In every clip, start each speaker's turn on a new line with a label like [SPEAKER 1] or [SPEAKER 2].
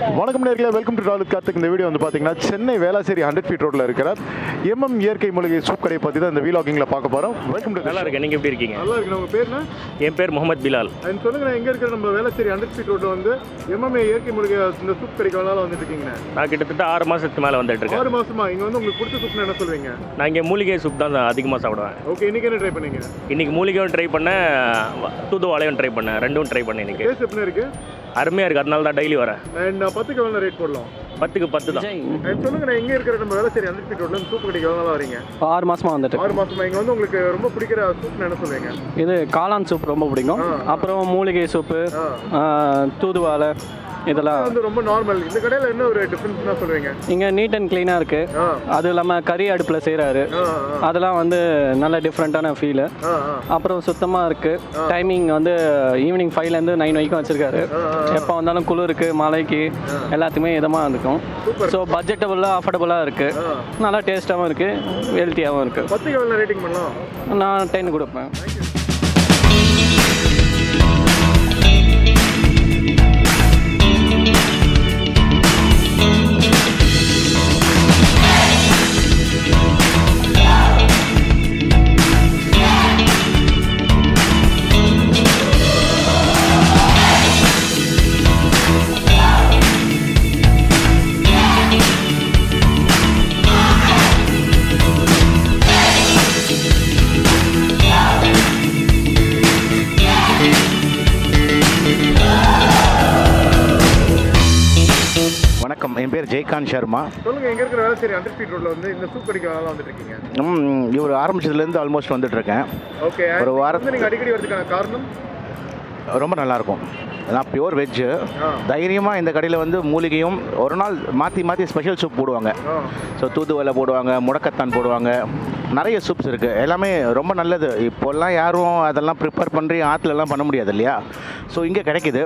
[SPEAKER 1] வணக்கம் நேர்களே welcome to ராலுத் Karthik இந்த வீடியோ வந்து பார்த்தீங்கன்னா சென்னை வேளாச்சேரி ஹண்ட்ரட் ஃபீட் ரோட்டில் இருக்கிற எம்எம் இயற்கை மூலிகை சூப் கடையை பற்றி தான் இந்த வீலாகிங்கில் பார்க்க போகிறோம் வெல்கம் டு
[SPEAKER 2] நல்லா இருக்கேன் நீங்கள் எப்படி இருக்கீங்க
[SPEAKER 1] நல்லா இருக்கு நம்ம பேர்னா
[SPEAKER 2] என் பேர் முகமது பிலால்
[SPEAKER 1] அண்ட் சொல்லுங்க எங்கே இருக்கிற நம்ம வேளாச்சேரி ஹண்ட்ரட் ஃபீட் ரோட்டில் வந்து எம்எம்ஏ இயற்கை மூலிகை இந்த சூப் கடைக்கு வேணாலும் வந்துட்டு இருக்கீங்க
[SPEAKER 2] நான் கிட்டத்தட்ட ஆறு மாதத்துக்கு மேலே வந்துட்டு இருக்கேன்
[SPEAKER 1] ஆறு மாசமா இங்கே வந்து உங்களுக்கு பிடிச்ச சூப்னு என்ன சொல்வீங்க
[SPEAKER 2] நான் இங்கே மூலிகை சூப் தான் அதிகமாக சாப்பிடுவேன்
[SPEAKER 1] ஓகே இன்னைக்கு என்ன ட்ரை பண்ணீங்க
[SPEAKER 2] இன்னைக்கு மூலிகையும் ட்ரை பண்ணேன் தூதுவாளையும் ட்ரை பண்ணேன் ரெண்டும் ட்ரை பண்ணேன் இன்னைக்கு
[SPEAKER 1] டேஸ்ட் எப்படி இருக்கு
[SPEAKER 2] அருமையாக இருக்குது அதனால தான் டெய்லி வரேன்
[SPEAKER 1] அண்ட் பத்துக்கு எவ்வளோ ரேட் போடலாம்
[SPEAKER 2] பத்துக்கு பத்து தான்
[SPEAKER 1] அண்ட் சொல்லுங்க நான் எங்கே இருக்கிற நம்ம வேளாச்சேரி ஹண்ட்ரட் ஃபீட் ரோட்டில் சூப் கடைக்கு எவ்வளோ வரீங்க
[SPEAKER 3] ஆறு மாசமா வந்துட்டு
[SPEAKER 1] ஆறு மாசமா இங்கே வந்து உங்களுக்கு ரொம்ப பிடிக்கிற சூப்னு என்ன சொல்வீங்க
[SPEAKER 3] இது காளான் சூப் ரொம்ப பிடிக்கும்
[SPEAKER 1] ஆ.
[SPEAKER 3] அப்புறம் மூலிகை சூப்பு
[SPEAKER 1] ஆ
[SPEAKER 3] ஆ, தூதுவாழை இதெல்லாம்
[SPEAKER 1] வந்து ரொம்ப நார்மல் இந்த கடையில் என்ன ஒரு டிஃப்ரென்ஸ்னா சொல்லுவீங்க
[SPEAKER 3] இங்கே நீட் அண்ட் க்ளீனாக இருக்குது
[SPEAKER 1] ஆ
[SPEAKER 3] அது இல்லாமல் கறி அடுப்பில் செய்கிறாரு
[SPEAKER 1] ஆ
[SPEAKER 3] அதெல்லாம் வந்து நல்ல டிஃப்ரெண்ட்டான ஃபீலு
[SPEAKER 1] ஆ ஆ
[SPEAKER 3] அப்புறம் சுத்தமாக இருக்குது டைமிங் வந்து ஈவினிங் ஃபைவ்லேருந்து நைன் வரைக்கும் வச்சுருக்காரு எப்போ வந்தாலும் குளிருக்கு மழைக்கு எல்லாத்துக்குமே இதமாக இருக்கும் ஸோ பட்ஜெட்டபுளாக அஃபோர்டபுளாக இருக்குது நல்லா டேஸ்ட்டாகவும் இருக்குது ஹெல்த்தியாகவும் இருக்குது
[SPEAKER 1] பத்துக்கு எவ்வளோ ரேட்டிங் பண்ணலாம்
[SPEAKER 3] நான் டென் கொடுப்பேன்
[SPEAKER 4] வணக்கம் என் பேர் ஜெய்காந்த் சர்மா
[SPEAKER 1] சொல்லுங்க எங்க இருக்கிற வேலை சரி ஹண்ட்ரட் ஃபீட் ரோட்ல வந்து இந்த சூப் கடைக்கு வேலை வந்துட்டு இருக்கீங்க
[SPEAKER 4] ம், இவர் ஆரம்பிச்சதுலேருந்து ஆல்மோஸ்ட் வந்துட்டு இருக்கேன்
[SPEAKER 1] ஓகே
[SPEAKER 4] ஒரு வாரம்
[SPEAKER 1] வந்து நீங்க அடிக்கடி வரதுக்கான காரணம்
[SPEAKER 4] ரொம்ப நல்லாயிருக்கும் நான் பியூர் வெஜ்ஜு
[SPEAKER 1] ஆ.
[SPEAKER 4] தைரியமாக இந்த கடையில் வந்து மூலிகையும் ஒரு நாள் மாற்றி மாற்றி ஸ்பெஷல் சூப் போடுவாங்க
[SPEAKER 1] ஆ
[SPEAKER 4] ஸோ தூதுவளை போடுவாங்க முடக்கத்தான் போடுவாங்க நிறைய சூப்ஸ் இருக்குது எல்லாமே ரொம்ப நல்லது இப்போல்லாம் யாரும் அதெல்லாம் ப்ரிப்பேர் பண்ணி ஆற்றுலலாம் பண்ண முடியாது இல்லையா ஸோ இங்கே கிடைக்குது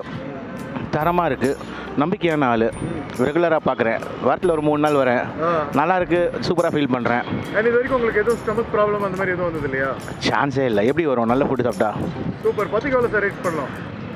[SPEAKER 4] தரமாக இருக்குது நம்பிக்கையான ஆள் ரெகுலராக பார்க்குறேன் வாரத்தில் ஒரு மூணு நாள் வரேன்
[SPEAKER 1] ஆ
[SPEAKER 4] நல்லா இருக்கு சூப்பராக ஃபீல் பண்ணுறேன்
[SPEAKER 1] அண்ட் இது வரைக்கும் உங்களுக்கு எதுவும் ஸ்டமக் ப்ராப்ளம் அந்த மாதிரி எதுவும் வந்தது இல்லையா
[SPEAKER 4] சான்ஸே இல்லை எப்படி வரும் நல்ல ஃபுட்டு சாப்பிட்டா
[SPEAKER 1] சூப்பர் பத்துக்கு எவ்வளோ சார் ரேட் பண்ணலாம்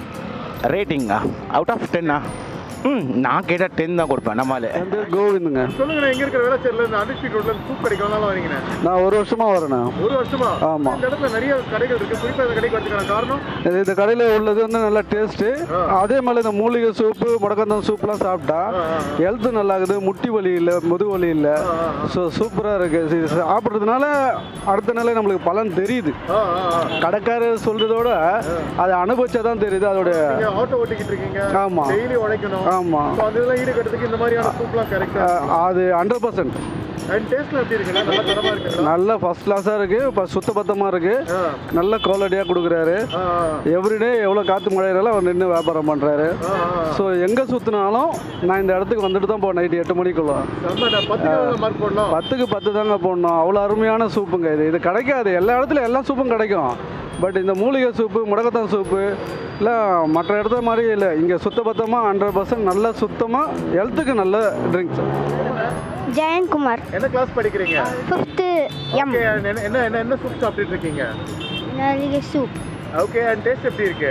[SPEAKER 4] ரேட்டிங்கா அவுட் ஆஃப் டென்னா ம் நான் கேட்டால் டென் தான் கொடுப்பேன் நம்மளால
[SPEAKER 3] வந்து கோவிந்துங்க
[SPEAKER 1] சொல்லுங்க நான் எங்க இருக்கிற வேலை சரியில்ல இந்த ஹண்ட்ரட் ஃபீட் ரோட்ல சூப் கடைக்கு வேணாலும் வரீங்கண்ணே
[SPEAKER 3] நான் ஒரு வருஷமாக வரேண்ணா
[SPEAKER 1] ஒரு வருஷமா
[SPEAKER 3] ஆமா.
[SPEAKER 1] இந்த இடத்துல நிறைய கடைகள் இருக்கு குறிப்பா இந்த கடைக்கு வரதுக்கான காரணம்
[SPEAKER 5] இது இந்த கடையில் உள்ளது வந்து நல்ல டேஸ்ட்டு அதே மாதிரி இந்த மூலிகை சூப்பு முடக்கந்தான் சூப்லாம் சாப்பிட்டா ஹெல்த்து நல்லா இருக்குது முட்டி வலி இல்லை முது வலி இல்லை ஸோ சூப்பராக இருக்குது இது சாப்பிட்றதுனால அடுத்த நாளே நம்மளுக்கு பலன் தெரியுது
[SPEAKER 1] ஆ ஆ ஆ
[SPEAKER 5] கடைக்காரர் சொல்கிறதோட அதை அனுபவிச்சா தான் தெரியுது அதோட
[SPEAKER 1] நீங்க ஆட்டோ ஓட்டிக்கிட்டு இருக்கீங்க
[SPEAKER 5] ஆமா.
[SPEAKER 1] டெய்லி உழைக்கணும்
[SPEAKER 5] ஆமாம்
[SPEAKER 1] So, அந்த இதெல்லாம் ஈடுகட்டுறதுக்கு இந்த மாதிரியான சூப்லாம் கரெக்டா
[SPEAKER 5] அது ஹண்ட்ரட் பர்சன்ட்
[SPEAKER 1] அண்ட் டேஸ்ட்ல எப்படி இருக்குண்ணா நல்லா தரமா இருக்குங்களா
[SPEAKER 5] நல்ல ஃபஸ்ட் கிளாஸாக இருக்குது இப்போ சுத்தபத்தமாக இருக்குது
[SPEAKER 1] ஆ
[SPEAKER 5] நல்ல குவாலிட்டியாக கொடுக்குறாரு
[SPEAKER 1] ஆ
[SPEAKER 5] எவ்ரிடே எவ்வளோ காற்று மழையினாலும் அவர் நின்று வியாபாரம் பண்ணுறாரு
[SPEAKER 1] ஆ ஆ
[SPEAKER 5] ஸோ எங்கே சுற்றினாலும் நான் இந்த இடத்துக்கு வந்துட்டு தான் போவேன் நைட்டு எட்டு மணிக்குள்ள
[SPEAKER 1] நம்ம நான் பத்து மார்க் போடலாம்
[SPEAKER 5] பத்துக்கு பத்து தாங்க போடணும் அவ்வளோ அருமையான சூப்புங்க இது இது கிடைக்காது எல்லா இடத்துலையும் எல்லா சூப்பும் கிடைக்கும் பட் இந்த மூலிகை சூப்பு முடக்கத்தான் சூப்பு இல்லை மற்ற இடத்த மாதிரி இல்லை இங்கே சுத்தபத்தமாக ஹண்ட்ரட் பர்சன்ட் நல்ல சுத்தமாக ஹெல்த்துக்கு நல்ல ட்ரிங்க்ஸ்
[SPEAKER 6] ஜெயந்த்குமார்
[SPEAKER 1] என்ன கிளாஸ் படிக்கிறீங்க
[SPEAKER 6] ஃபிஃப்த்து எம்
[SPEAKER 1] ஓகே என்ன என்ன என்ன என்ன சூப் சாப்பிட்டுட்டு இருக்கீங்க
[SPEAKER 6] நாளிகை சூப்
[SPEAKER 1] ஓகே அண்ட் டேஸ்ட் எப்படி இருக்கு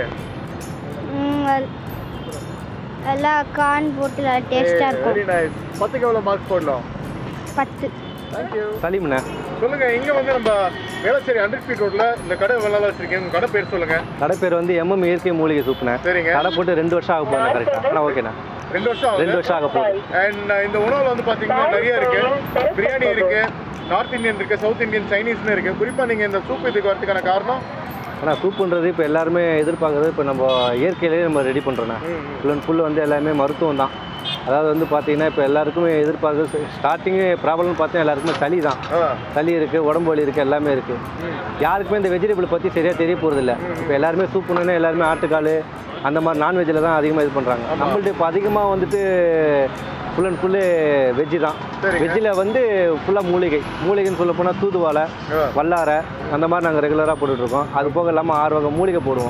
[SPEAKER 6] ம், எல்- எல்லாம் கான் போட்டு டேஸ்ட்டாக இருக்கும்
[SPEAKER 1] வெரி நைஸ் பத்துக்கு எவ்வளோ மார்க் போடலாம்
[SPEAKER 6] பத்து
[SPEAKER 1] தேங்க்யூ
[SPEAKER 3] சலீம்ண்ணே
[SPEAKER 1] சொல்லுங்க இங்க வந்து நம்ம வேளச்சேரி ஹண்ட்ரட் ஃபீட் ரோட்ல இந்த கடை வேலை வச்சிருக்கீங்க உங்க கடை பேர் சொல்லுங்க
[SPEAKER 3] கடை பேர் வந்து எம்எம் இயற்கை மூலிகை சூப்புண்ணே
[SPEAKER 1] சரிங்க
[SPEAKER 3] கடை போட்டு ரெண்டு வருஷம் ஆக போகுது கரெக்டாக ஆனால் ஓகேண்ணா
[SPEAKER 1] ரெண்டு வருஷம் ஆகுது
[SPEAKER 3] ரெண்டு வருஷம் ஆக போகுது
[SPEAKER 1] அண்ட் இந்த உணவுல வந்து பாத்தீங்கன்னா நிறைய இருக்கு பிரியாணி இருக்கு நார்த் இந்தியன் இருக்கு சவுத் இந்தியன் சைனீஸ்னு இருக்கு குறிப்பா நீங்க இந்த சூப் இதுக்கு வரதுக்கான காரணம்
[SPEAKER 3] ஆனால் சூப்புன்றது இப்போ எல்லாருமே எதிர்பார்க்குறது இப்போ நம்ம இயற்கையிலேயே நம்ம ரெடி பண்ணுறோண்ணே ஃபுல் அண்ட் ஃபுல் வந்து எல்லாமே மருத்துவம் தான் அதாவது வந்து பார்த்தீங்கன்னா இப்போ எல்லாருக்குமே எதிர்பார்க்குறது ஸ்டார்டிங்கு ப்ராப்ளம்னு பார்த்தீங்கன்னா எல்லாருக்குமே சளி தான்
[SPEAKER 1] ஆ,
[SPEAKER 3] சளி இருக்குது உடம்பு வலி இருக்குது எல்லாமே இருக்குது யாருக்குமே இந்த வெஜிடபிள் பற்றி சரியாக தெரிய போகிறதில்ல இப்போ எல்லாருமே சூப்புன்னு எல்லாருமே ஆட்டுக்கால் அந்த மாதிரி நான்வெஜ்ஜில் தான் அதிகமாக இது பண்ணுறாங்க நம்மள்ட்ட இப்போ அதிகமாக வந்துட்டு ஃபுல் அண்ட் ஃபுல்லு வெஜ்ஜு தான்
[SPEAKER 1] சரிங்க.
[SPEAKER 3] வெஜ்ஜில் வந்து ஃபுல்லாக மூலிகை மூலிகைன்னு சொல்ல போனால் தூதுவாழை
[SPEAKER 1] ஆ.
[SPEAKER 3] வல்லாரை அந்த மாதிரி நாங்கள் ரெகுலராக போட்டுட்ருக்கோம் அது போக இல்லாமல் ஆறு வகை மூலிகை போடுவோம்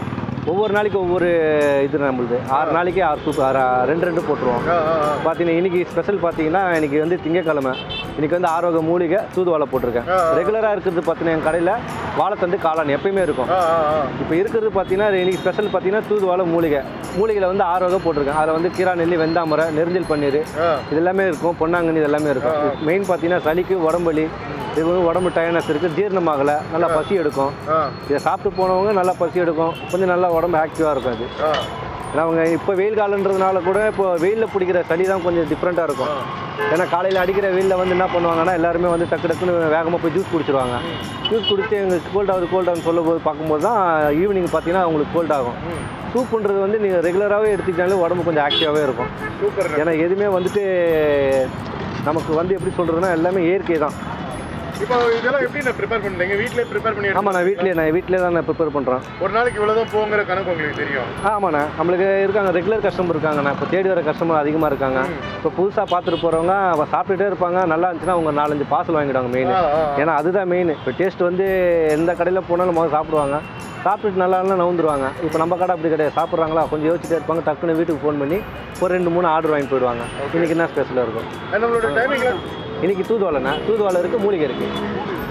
[SPEAKER 3] ஒவ்வொரு நாளைக்கு ஒவ்வொரு இது நம்மளுது ஆறு நாளைக்கு ஆறு சூப் ஆறு ரெண்டு ரெண்டு போட்டுருவோம் பார்த்தீங்கன்னா இன்னைக்கு ஸ்பெஷல் பார்த்தீங்கன்னா இன்னைக்கு வந்து திங்கக்கிழமை இன்னைக்கு வந்து ஆரோக்கிய மூலிகை தூதுவளை போட்டிருக்கேன் ரெகுலராக இருக்கிறது பார்த்தீங்கன்னா என் கடையில் வாழைத்தண்டு காளான் எப்பயுமே இருக்கும் இப்போ இருக்கிறது பார்த்தீங்கன்னா இன்னைக்கு ஸ்பெஷல் பார்த்தீங்கன்னா தூதுவளை மூலிகை மூலிகையில் வந்து ஆரோக்கிய போட்டிருக்கேன் அதில் வந்து கீரா நெல்லி வெந்தாமரை நெருஞ்சல் பன்னீர் இது எல்லாமே இருக்கும் பொன்னாங்கண்ணி இது எல்லாமே இருக்கும் மெயின் பார்த்தீங்கன்னா சளிக்கு உடம்புலி இது வந்து உடம்பு டயர்னஸ் இருக்குது ஜீரணமாகலை நல்லா பசி எடுக்கும் இதை சாப்பிட்டு போனவங்க நல்லா பசி எடுக்கும் கொஞ்சம் நல்லா உடம்பு ஆக்டிவாக இருக்கும் அது ஏன்னா அவங்க இப்போ வெயில் காலன்றதுனால கூட இப்போ வெயிலில் பிடிக்கிற சளி தான் கொஞ்சம் டிஃப்ரெண்ட்டாக இருக்கும் ஏன்னா காலையில் அடிக்கிற வெயிலில் வந்து என்ன பண்ணுவாங்கன்னா எல்லாருமே வந்து டக்கு டக்குன்னு வேகமாக போய் ஜூஸ் குடிச்சிருவாங்க ஜூஸ் குடிச்சு எங்களுக்கு கோல்ட் ஆகுது கோல்ட் ஆகுதுன்னு சொல்லும் போது பார்க்கும்போது தான் ஈவினிங் பார்த்தீங்கன்னா அவங்களுக்கு கோல்ட் ஆகும் சூப்புன்றது வந்து நீங்கள் ரெகுலராகவே எடுத்துக்கிட்டாலே உடம்பு கொஞ்சம் ஆக்டிவாகவே இருக்கும்
[SPEAKER 1] சூப்பர்
[SPEAKER 3] ஏன்னா எதுவுமே வந்துட்டு நமக்கு வந்து எப்படி சொல்கிறதுனா எல்லாமே இயற்கை தான்
[SPEAKER 1] இப்போ இதெல்லாம் எப்படி நான் ப்ரிப்பேர் பண்ணுறீங்க வீட்டிலே ப்ரிப்பேர் பண்ணி
[SPEAKER 3] ஆமாம் நான் வீட்டிலே நான் வீட்டிலே தான் நான் ப்ரிப்பேர் பண்ணுறேன்
[SPEAKER 1] ஒரு நாளைக்கு இவ்வளோதான் போங்கிற கணக்கு உங்களுக்கு தெரியும்
[SPEAKER 3] ஆமாண்ணா நம்மளுக்கு இருக்காங்க ரெகுலர் கஸ்டமர் இருக்காங்கண்ணா இப்போ தேடி வர கஸ்டமர் அதிகமாக இருக்காங்க இப்போ புதுசாக பார்த்துட்டு போகிறவங்க அவ சாப்பிட்டுட்டே இருப்பாங்க நல்லா இருந்துச்சுன்னா அவங்க நாலஞ்சு பார்சல் வாங்கிடுவாங்க மெயின் ஏன்னா அதுதான் மெயின் இப்போ டேஸ்ட் வந்து எந்த கடையில் போனாலும் முதல்ல சாப்பிடுவாங்க சாப்பிட்டுட்டு நல்லா இருந்தால் நவுந்துருவாங்க இப்போ நம்ம கடை அப்படி கிடையாது சாப்பிட்றாங்களா கொஞ்சம் யோசிச்சுட்டே இருப்பாங்க டக்குன்னு வீட்டுக்கு ஃபோன் பண்ணி ஒரு ரெண்டு மூணு ஆர்டர் வாங்கி போயிடுவாங்க இன்னைக்கு என்ன ஸ்பெஷலாக இருக்கும்
[SPEAKER 1] நம்மளோட டைமிங்ல
[SPEAKER 3] இன்னைக்கு தூதுவளைண்ணா தூதுவளை இருக்குது மூலிகை இருக்குது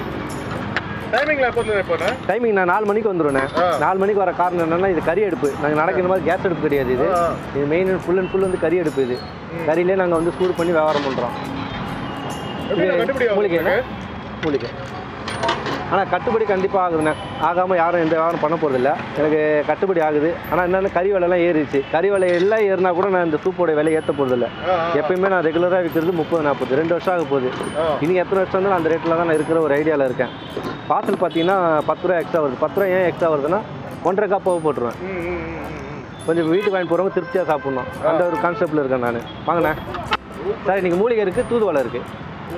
[SPEAKER 1] டைமிங்ல எப்போ எப்போண்ணே
[SPEAKER 3] டைமிங் நான் நாலு மணிக்கு வந்துடுவேன் நாலு மணிக்கு வர காரணம் என்னன்னா இது கறி அடுப்பு நாங்கள் நடக்கிற மாதிரி கேஸ் அடுப்பு கிடையாது இது இது மெயின் ஃபுல் அண்ட் ஃபுல் வந்து கறி அடுப்பு இது கறியிலே நாங்கள் வந்து சூடு பண்ணி வியாபாரம் பண்ணுறோம்
[SPEAKER 1] எப்படி கண்டுபிடி
[SPEAKER 3] மூலிகை மூலிகை ஆனால் கட்டுப்படி கண்டிப்பாக ஆகுதுண்ணே ஆகாமல் யாரும் எந்த வியாபாரம் பண்ண போகிறதில்ல எனக்கு கட்டுப்படி ஆகுது ஆனால் என்னென்ன கறி விலைலாம் ஏறிடுச்சு கறி விலை எல்லாம் ஏறினா கூட நான் இந்த சூப்போட விலை ஏற்ற போகிறதில்ல எப்பயுமே நான் ரெகுலராக விற்கிறது முப்பது நாற்பது ரெண்டு வருஷம் ஆக போகுது இனி எத்தனை வருஷம் இருந்தாலும் அந்த ரேட்டில் தான் நான் இருக்கிற ஒரு ஐடியாவில் இருக்கேன் பார்சல் பார்த்தீங்கன்னா பத்து ரூபா எக்ஸ்ட்ரா வருது பத்து ரூபா ஏன் எக்ஸ்ட்ரா வருதுன்னா ஒன்றரை கப்பாக போட்டுருவேன் கொஞ்சம் வீட்டுக்கு வாங்கி போகிறவங்க திருப்தியாக சாப்பிட்ணும் அந்த ஒரு கான்செப்டில் இருக்கேன் நான் வாங்கண்ணே சார் இன்றைக்கி மூலிகை இருக்குது தூதுவளை இருக்குது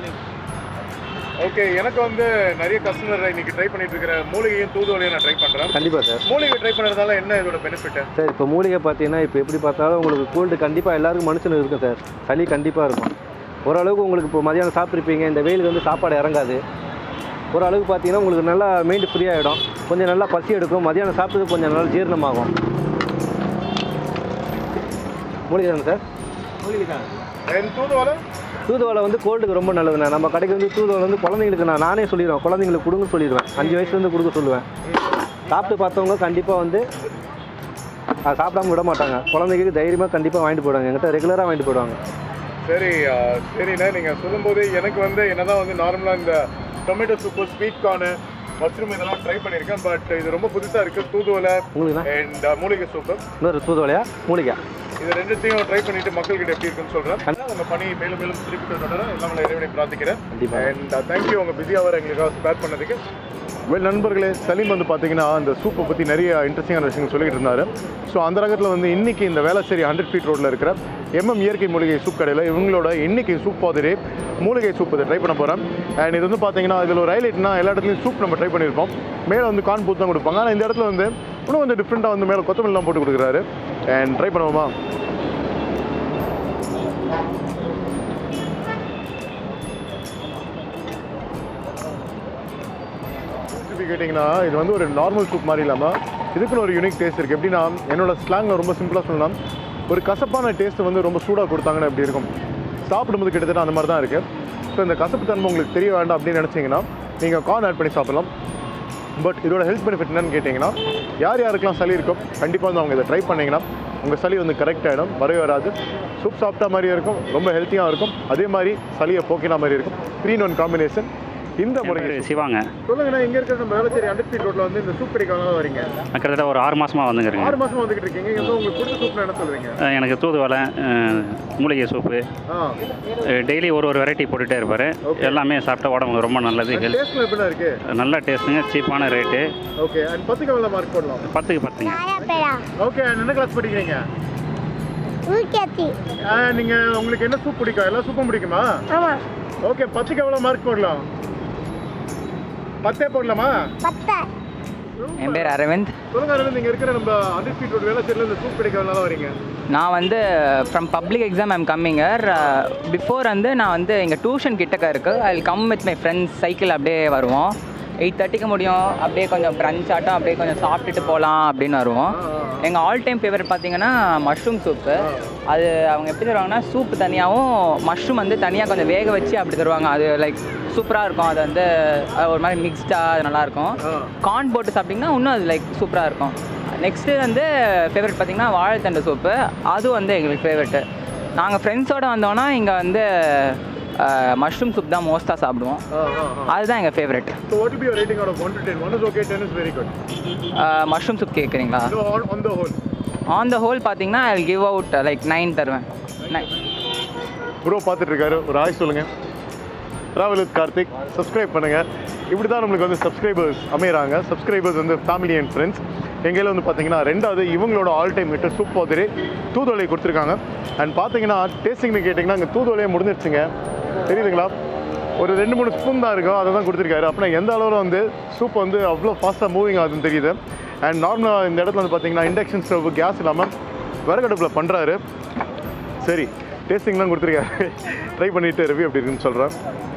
[SPEAKER 1] ஓகே எனக்கு வந்து நிறைய கஸ்டமர் இன்னைக்கு ட்ரை பண்ணிட்டு இருக்கிற மூலிகையும் தூதுவளையும் நான் ட்ரை பண்றேன்
[SPEAKER 3] கண்டிப்பாக சார்
[SPEAKER 1] மூலிகை ட்ரை பண்ணுறதால என்ன இதோட பெனிஃபிட்
[SPEAKER 3] சார் இப்போ மூலிகை பார்த்தீங்கன்னா இப்போ எப்படி பார்த்தாலும் உங்களுக்கு கோல்டு கண்டிப்பாக எல்லாருக்கும் மனுஷனுக்கு இருக்கும் சார் சளி கண்டிப்பாக இருக்கும் ஓரளவுக்கு உங்களுக்கு இப்போ மதியானம் சாப்பிட்ருப்பீங்க இந்த வெயிலுக்கு வந்து சாப்பாடு இறங்காது ஓரளவுக்கு பார்த்தீங்கன்னா உங்களுக்கு நல்லா மைண்டு ஃப்ரீ ஆகிடும் கொஞ்சம் நல்லா பசி எடுக்கும் மதியானம் சாப்பிட்டது கொஞ்சம் நல்லா ஜீரணமாகும் மூலிகை தானே சார் மூலிகை தான்
[SPEAKER 1] என் தூதுவளை
[SPEAKER 3] தூதுவளை வந்து கோல்டுக்கு ரொம்ப நல்லதுண்ணே நம்ம கடைக்கு வந்து தூதுவளை வந்து குழந்தைங்களுக்கு நான் நானே சொல்லிடுவேன் குழந்தைங்களுக்கு கொடுங்க சொல்லிடுவேன் அஞ்சு வயசுலேருந்து கொடுக்க சொல்லுவேன் சாப்பிட்டு பார்த்தவங்க கண்டிப்பாக வந்து அதை சாப்பிடாம விட மாட்டாங்க குழந்தைங்களுக்கு தைரியமாக கண்டிப்பாக வாங்கிட்டு போயிடுவாங்க என்கிட்ட ரெகுலராக வாங்கிட்டு போயிடுவாங்க
[SPEAKER 1] சரி ஆ, சரிண்ணே நீங்கள் சொல்லும்போது எனக்கு வந்து என்னதான் வந்து நார்மலாக இந்த tomato soup sweet corn mushroom இதெல்லாம் ட்ரை பண்ணியிருக்கேன் பட் இது ரொம்ப புதுசாக இருக்குது தூதுவளை
[SPEAKER 3] உங்களுக்குண்ணா
[SPEAKER 1] அண்ட் மூலிகை சூப்பு
[SPEAKER 3] இன்னொரு தூதுவளையா மூலிகை
[SPEAKER 1] இது ரெண்டுத்தையும் ட்ரை பண்ணிட்டு மக்கள்கிட்ட எப்படி இருக்குன்னு சொல்கிறேன் உங்கள் பணி மேலும் மேலும் திருப்பி தொடர எல்லாம் இறைவனை பிரார்த்திக்கிறேன்
[SPEAKER 3] கண்டிப்பா.
[SPEAKER 1] அண்ட் தேங்க்யூ உங்கள் பிஸியாக வர எங்களுக்காக ஸ்பேர் பண்ணதுக்கு வெல் நண்பர்களே சலீம் வந்து பார்த்தீங்கன்னா அந்த சூப்பை பற்றி நிறைய இன்ட்ரெஸ்டிங்கான விஷயங்கள் சொல்லிட்டு இருந்தார் ஸோ அந்த ரகத்தில் வந்து இன்னைக்கு இந்த வேளச்சேரி ஹண்ட்ரட் ஃபீட் ரோட்டில் இருக்கிற எம்எம் இயற்கை மூலிகை சூப் கடையில் இவங்களோட இன்னைக்கு சூப் மாதிரி மூலிகை சூப் இதை ட்ரை பண்ண போகிறேன் அண்ட் இது வந்து பார்த்தீங்கன்னா இதில் ஒரு ஹைலைட்னா எல்லா இடத்துலையும் சூப் நம்ம ட்ரை பண்ணியிருப்போம் மேலே வந்து கான் பூத்து தான் கொடுப்பாங்க ஆனால் இந்த இடத்துல வந்து இன்னும் கொஞ்சம் டிஃப்ரெண்ட்டாக வந்து மேலே கொத்தமல்லாம் போட்டு கொடுக்குறாரு அண்ட் ட்ரை பண்ணுவோமா ரெசிபி கேட்டிங்கன்னா இது வந்து ஒரு நார்மல் சூப் மாதிரி இல்லாமல் இதுக்குன்னு ஒரு யூனிக் டேஸ்ட் இருக்குது எப்படின்னா என்னோட ஸ்லாங்கில் ரொம்ப சிம்பிளாக சொல்லலாம் ஒரு கசப்பான டேஸ்ட் வந்து ரொம்ப சூடாக கொடுத்தாங்கன்னா எப்படி இருக்கும் சாப்பிடும்போது கிட்டத்தட்ட அந்த மாதிரி தான் இருக்குது ஸோ இந்த கசப்பு தன்மை உங்களுக்கு தெரிய வேண்டாம் அப்படின்னு நினச்சிங்கன்னா நீங்கள் கார்ன் ஆட் பண்ணி சாப்பிடலாம் பட் இதோட ஹெல்த் பெனிஃபிட் என்னன்னு கேட்டிங்கன்னா யார் யாருக்கெல்லாம் சளி இருக்கோ கண்டிப்பாக வந்து அவங்க இதை ட்ரை பண்ணிங்கன்னா உங்கள் சளி வந்து கரெக்ட் ஆகிடும் வரவே வராது சூப் சாப்பிட்டா மாதிரியும் இருக்கும் ரொம்ப ஹெல்த்தியாக இருக்கும் அதே மாதிரி சளியை போக்கின மாதிரி இருக்கும் த்ரீ ஒன் காம்பினேஷன் இந்த
[SPEAKER 7] என்
[SPEAKER 1] முறைக்கு
[SPEAKER 7] பேர் சிவாங்க
[SPEAKER 1] சொல்லுங்கண்ணா இங்க இருக்கிற நம்ம வேளச்சேரி அண்டர் ஃபீட் ரோட்ல வந்து இந்த சூப் கடைக்காக வரீங்க
[SPEAKER 7] நான் கிட்டத்தட்ட ஒரு ஆறு மாசமா வந்துங்கிறேங்க
[SPEAKER 1] ஆறு மாசமா வந்துகிட்டு இருக்கீங்க இங்க வந்து உங்களுக்கு பிடிச்ச சூப்னா என்ன சொல்றீங்க
[SPEAKER 7] அஹ் எனக்கு தூதுவளை அஹ் மூலிகை சூப்பு
[SPEAKER 1] ஆ
[SPEAKER 7] டெய்லி ஒரு ஒரு வெரைட்டி போட்டுகிட்டே இருப்பார் எல்லாமே சாப்பிட்டா உடம்புக்கு ரொம்ப நல்லது ஹெல்த்
[SPEAKER 1] டேஸ்ட்ல எப்படிண்ணா இருக்கு
[SPEAKER 7] நல்ல டேஸ்ட்டுங்க சீப்பான ரேட்டு
[SPEAKER 1] ஓகே அண்ட் பத்துக்கு எவ்வளோ மார்க் போடலாம்
[SPEAKER 7] பத்துக்கு பத்துங்க
[SPEAKER 6] ஆலப்பழா
[SPEAKER 1] ஓகே என்ன கிளாஸ் படிக்கிறீங்க
[SPEAKER 6] ஊக்கத்தி
[SPEAKER 1] ஆ, நீங்க உங்களுக்கு என்ன சூப் பிடிக்கும் எல்லா சூப்பும் பிடிக்குமா
[SPEAKER 6] ஆமாம்
[SPEAKER 1] ஓகே பத்துக்கு எவ்வளோ மார்க் போடலாம் பத்தே போடலாமா
[SPEAKER 6] பத்தை
[SPEAKER 8] என் பேர் அரவிந்த்
[SPEAKER 1] சொல்லுங்க அரவிந்த் இங்க இருக்கிற நம்ம அண்டர் ஃபீட் ரோட் வேளச்சேரியில் இந்த சூப் கடைக்காக தான் வரீங்க
[SPEAKER 8] நான் வந்து from public exam I'm coming before வந்து நான் வந்து எங்கள் டியூஷன் கிட்டக்க இருக்குது I come with my friends cycle அப்படியே வருவோம் எயிட் தேர்ட்டிக்கு முடியும் அப்படியே கொஞ்சம் ப்ரன்ச் ஆட்டம் அப்படியே கொஞ்சம் சாப்பிட்டுட்டு போகலாம் அப்படின்னு வருவோம் எங்கள் ஆல் டைம் ஃபேவரட் பார்த்தீங்கன்னா மஷ்ரூம் சூப்பு அது அவங்க எப்படி தருவாங்கன்னா சூப் தனியாகவும் மஷ்ரூம் வந்து தனியாக கொஞ்சம் வேக வச்சு அப்படி தருவாங்க அது லைக் சூப்பராக இருக்கும் அது வந்து அது ஒரு மாதிரி மிக்ஸ்டாக அது நல்லாயிருக்கும் கார்ன் போட்டு சாப்பிட்டிங்கன்னா இன்னும் அது லைக் சூப்பராக இருக்கும் நெக்ஸ்ட்டு வந்து ஃபேவரட் பார்த்தீங்கன்னா வாழைத்தண்டு சூப்பு அது வந்து எங்களுக்கு ஃபேவரெட்டு நாங்கள் ஃப்ரெண்ட்ஸோடு வந்தோன்னா இங்கே வந்து மஷ்ரூம் சூப் தான் மோஸ்ட்டாக சாப்பிடுவோம் அதுதான் எங்கள் favourite
[SPEAKER 1] So what will be your rating out of 1 to 10? 1 is okay, 10 is very good.
[SPEAKER 8] Mushroom soup கேட்குறீங்களா
[SPEAKER 1] So on, on the whole.
[SPEAKER 8] On the whole பார்த்தீங்கன்னா I give out like nine தருவேன் nine
[SPEAKER 1] bro பார்த்துட்டு இருக்காரு ஒரு ஆய் சொல்லுங்க travel with Karthik subscribe பண்ணுங்க இப்படி தான் நம்மளுக்கு வந்து சப்ஸ்கிரைபர்ஸ் அமையறாங்க சப்ஸ்கிரைபர்ஸ் வந்து ஃபேமிலி அண்ட் ஃப்ரெண்ட்ஸ் எங்கேயில வந்து பார்த்தீங்கன்னா ரெண்டாவது இவங்களோட ஆல் டைம் ஹிட்டர் சூப் போதிரி தூதுவளை கொடுத்துருக்காங்க அண்ட் பார்த்தீங்கன்னா டேஸ்டிங்னு கேட்டிங்கன்னா அங்கே தூதுவளையே முடிஞ்சிருச்சுங்க தெரியுதுங்களா ஒரு ரெண்டு மூணு ஸ்பூன் தான் இருக்கும் அதை தான் கொடுத்துருக்காரு அப்படின்னா எந்த அளவில் வந்து சூப் வந்து அவ்வளோ ஃபாஸ்ட்டாக மூவிங் ஆகுதுன்னு தெரியுது அண்ட் நார்மலாக இந்த இடத்துல வந்து பார்த்தீங்கன்னா இண்டக்ஷன் ஸ்டவ் கேஸ் இல்லாமல் விறகடுப்பில் பண்ணுறாரு சரி டேஸ்டிங்லாம் கொடுத்துருக்காரு ட்ரை பண்ணிவிட்டு ரிவ்யூ எப்படி இருக்குன்னு சொல்கிறேன்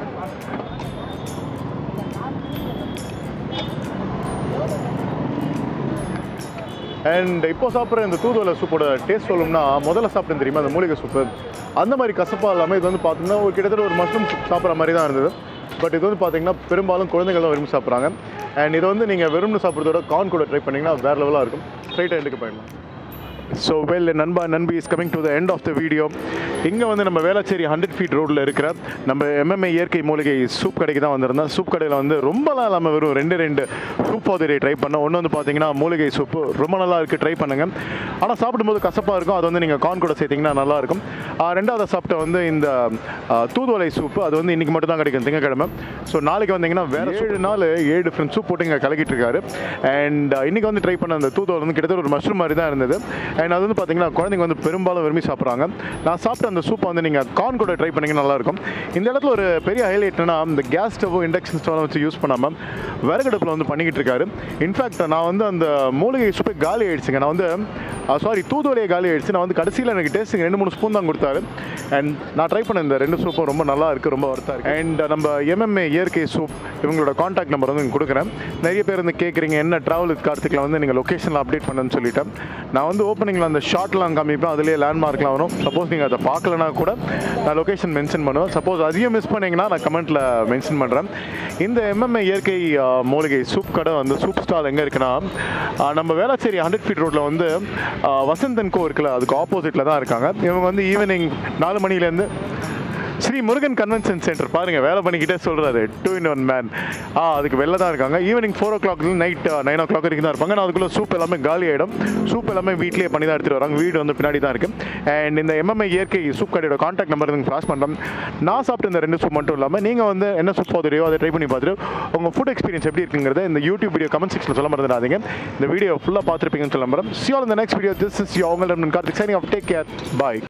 [SPEAKER 1] அண்ட் இப்போ சாப்பிட்ற இந்த தூதுவளை சூப்போட டேஸ்ட் சொல்லணும்னா முதல்ல சாப்பிட்டேன் தெரியுமா அந்த மூலிகை சூப்பு அந்த மாதிரி கசப்பாக இல்லாமல் இது வந்து பார்த்தீங்கன்னா ஒரு கிட்டத்தட்ட ஒரு மஷ்ரூம் சூப் சாப்பிட்ற மாதிரி தான் இருந்தது பட் இது வந்து பார்த்தீங்கன்னா பெரும்பாலும் குழந்தைகள் தான் விரும்பி சாப்பிட்றாங்க அண்ட் இதை வந்து நீங்கள் வெறும்னு சாப்பிட்றதோட கார்ன் கூட ட்ரை பண்ணிங்கன்னா வேறு லெவலாக இருக்கும் ஸ்ட்ரைட்டாக எண்டுக்கு போயிடலாம் ஸோ வெல் நண்பா நண்பி is coming to the end of the video இங்கே வந்து நம்ம வேளச்சேரி ஹண்ட்ரட் ஃபீட் ரோட்டில் இருக்கிற நம்ம எம்எம்ஏ இயற்கை மூலிகை சூப் கடைக்கு தான் வந்திருந்தோம் சூப் கடையில் வந்து ரொம்பலாம் இல்லாமல் வெறும் ரெண்டு ரெண்டு சூப் பவுடரை ட்ரை பண்ணோம் ஒன்று வந்து பார்த்தீங்கன்னா மூலிகை சூப்பு ரொம்ப நல்லா இருக்குது ட்ரை பண்ணுங்க ஆனால் சாப்பிடும்போது கசப்பாக இருக்கும் அது வந்து நீங்கள் கார்ன் கூட சேர்த்திங்கன்னா நல்லாயிருக்கும் ரெண்டாவது சாப்பிட்ட வந்து இந்த ஆ, தூதுவளை சூப்பு அது வந்து இன்றைக்கி மட்டும் தான் கிடைக்கும் திங்கக்கிழமை ஸோ நாளைக்கு வந்தீங்கன்னா வேறு ஏழு நாள் ஏழு டிஃப்ரெண்ட் சூப் போட்டு இங்கே கலக்கிட்டு இருக்காரு அண்ட் இன்றைக்கி வந்து ட்ரை பண்ண அந்த தூதுவளை வந்து கிட்டத்தட்ட ஒரு மஷ்ரூம் மாதிரி தான் இருந்தது அண்ட் அது வந்து பார்த்தீங்கன்னா குழந்தைங்க வந்து பெரும்பாலும் விரும்பி சாப்பிட்றாங்க நான் சாப்பிட்ட அந்த சூப்பை வந்து நீங்கள் கார்ன் கூட ட்ரை பண்ணிங்கன்னா நல்லாயிருக்கும் இந்த இடத்துல ஒரு பெரிய ஹைலைட் என்னன்னா இந்த கேஸ் ஸ்டவ் இண்டக்ஷன் ஸ்டவ் வச்சு யூஸ் பண்ணாமல் விறகடுப்பில் வந்து பண்ணிக்கிட்டு இருக்காரு இன்ஃபேக்ட் நான் வந்து அந்த மூலிகை சூப்பை காலி ஆயிடுச்சுங்க நான் வந்து சாரி தூதுவளையை காலி ஆயிடுச்சு நான் வந்து கடைசியில் எனக்கு டேஸ்ட்டுங்க ரெண்டு மூணு ஸ்பூன் தான் கொடுத்தாரு அண்ட் நான் ட்ரை பண்ண இந்த ரெண்டு சூப்பும் ரொம்ப நல்லா இருக்குது ரொம்ப ஒர்த்தாக இருக்குது அண்ட் நம்ம எம்எம்ஏ இயற்கை சூப் இவங்களோட காண்டாக்ட் நம்பர் வந்து இங்க கொடுக்குறேன் நிறைய பேர் வந்து கேட்குறீங்க என்ன ட்ராவல் வித் கார்த்திக்கில் வந்து நீங்கள் லொக்கேஷனில் அப்டேட் பண்ணுன்னு சொல்லிட்டேன் நான் வந்து ஓப்பனிங்கில் அந்த ஷார்ட்லாம் காமிப்பேன் அதுலேயே லேண்ட்மார்க்லாம் வரும் சப்போஸ் நீங்கள் அதை பார்க்கலனா கூட நான் லொக்கேஷன் மென்ஷன் பண்ணுவேன் சப்போஸ் அதையும் மிஸ் பண்ணீங்கன்னா நான் கமெண்ட்டில் மென்ஷன் பண்ணுறேன் இந்த எம்எம்ஏ இயற்கை ஆ, மூலிகை சூப் கடை வந்து சூப் ஸ்டால் எங்கே இருக்குன்னா ஆ, நம்ம வேளச்சேரி ஹண்ட்ரட் ஃபீட் ரோட்டில் வந்து ஆ, வசந்தன் கோ இருக்குல்ல அதுக்கு ஆப்போசிட்டில் தான் இருக்காங்க இவங்க வந்து ஈவினிங் நாலு மணிலேருந்து ஸ்ரீ முருகன் கன்வென்ஷன் சென்டர் பாருங்க வேலை பண்ணிக்கிட்டே சொல்றாரு டூ இன் ஒன் மேன் ஆ அதுக்கு வெளில தான் இருக்காங்க evening four o'clock night nine o'clock வரைக்கும் தான் இருப்பாங்க நான் அதுக்குள்ள சூப் எல்லாமே காலி ஆகிடும் சூப் எல்லாமே வீட்லேயே பண்ணி தான் எடுத்துட்டு வராங்க வீடு வந்து பின்னாடி தான் இருக்கு அண்ட் இந்த எம்எம்ஐ இயற்கை சூப் கடையோட காண்டாக்ட் நம்பர் நீங்கள் ஃபாஸ் பண்ணுறோம் நான் சாப்பிட்ட இந்த ரெண்டு சூப் மட்டும் இல்லாமல் நீங்கள் வந்து என்ன சூப் போதுறையோ அதை ட்ரை பண்ணி பார்த்துட்டு உங்கள் ஃபுட் எக்ஸ்பீரியன்ஸ் எப்படி இருக்குங்கிறத இந்த யூடியூப் வீடியோ கமெண்ட் செக்ஷனில் சொல்ல மறந்துடாதீங்க இந்த வீடியோ ஃபுல்லாக பார்த்துருப்பீங்கன்னு சொல்ல நம்புறேன் சியோல் இந்த நெக்ஸ்ட் வீடியோ திஸ் இஸ் யோ உங்களிடம் Karthik signing off take care பாய்